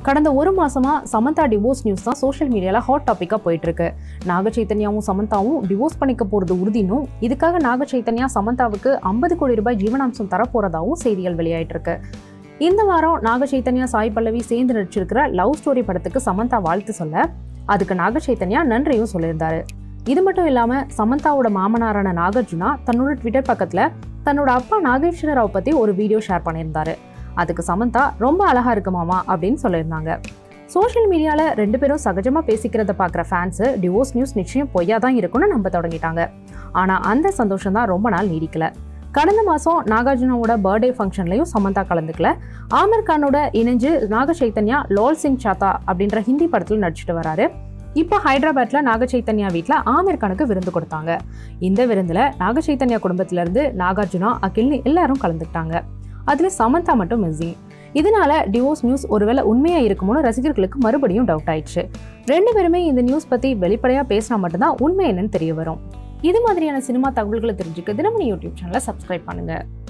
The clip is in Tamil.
கடந்த ஒரு மாசமா சமந்தா டிவோர்ஸ் நியூஸ் தான் சோஷியல் மீடியால ஹாட் டாபிக்கா போயிட்டு இருக்கு நாக சைத்தன்யாவும் சமந்தாவும் டிவோர்ஸ் பண்ணிக்க போறது உறுதினும் இதுக்காக நாக சைத்தன்யா சமந்தாவுக்கு ஐம்பது கோடி ரூபாய் ஜீவனாம்சம் தரப்போறதாவும் செய்திகள் வெளியாயிட்டு இருக்கு இந்த வாரம் நாக சைத்தன்யா சாய் பல்லவி சேர்ந்து நடிச்சிருக்கிற லவ் ஸ்டோரி படத்துக்கு சமந்தா வாழ்த்து சொல்ல அதுக்கு நாக சைத்தன்யா நன்றியும் சொல்லியிருந்தாரு இது மட்டும் இல்லாம சமந்தாவோட மாமனாரான நாகார்ஜுனா தன்னோட ட்விட்டர் பக்கத்துல தன்னோட அப்பா நாகேஸ்வர ராவ் பத்தி ஒரு வீடியோ ஷேர் பண்ணியிருந்தாரு அதுக்கு சமந்தா ரொம்ப அழகா இருக்கு மாமா அப்படின்னு சொல்லியிருந்தாங்க சோஷியல் மீடியால ரெண்டு பேரும் சகஜமா பேசிக்கிறத பாக்குற ஃபேன்ஸ் டிவோர்ஸ் நியூஸ் நிச்சயம் பொய்யா தான் இருக்கும்னு நம்ப தொடங்கிட்டாங்க ஆனா அந்த சந்தோஷம் தான் ரொம்ப நாள் நீடிக்கல கடந்த மாசம் நாகார்ஜுனாவோட பர்த்டே ஃபங்க்ஷன்லையும் சமந்தா கலந்துக்கல ஆமீர் கானோட இணைஞ்சு நாக சைத்தன்யா லால் சிங் சாத்தா அப்படின்ற ஹிந்தி படத்துல நடிச்சிட்டு வராரு இப்போ ஹைதராபாத்ல நாக சைத்தன்யா வீட்டில் ஆமீர் கானுக்கு விருந்து கொடுத்தாங்க இந்த விருந்துல நாக சைத்தன்யா குடும்பத்துல இருந்து நாகார்ஜுனா அகில்னு எல்லாரும் கலந்துக்கிட்டாங்க அதுல சமந்தா மட்டும் மிஸ்ஸிங் இதனால டிவோர்ஸ் நியூஸ் ஒருவேளை உண்மையா இருக்குமோன்னு ரசிகர்களுக்கு மறுபடியும் டவுட் ஆயிடுச்சு ரெண்டு பேருமே இந்த நியூஸ் பத்தி வெளிப்படையா பேசினா மட்டும்தான் உண்மை என்னன்னு தெரிய வரும் இது மாதிரியான சினிமா தகவல்களை தெரிஞ்சுக்க தினமணி யூடியூப் சேனலை சப்ஸ்கிரைப் பண்ணுங்க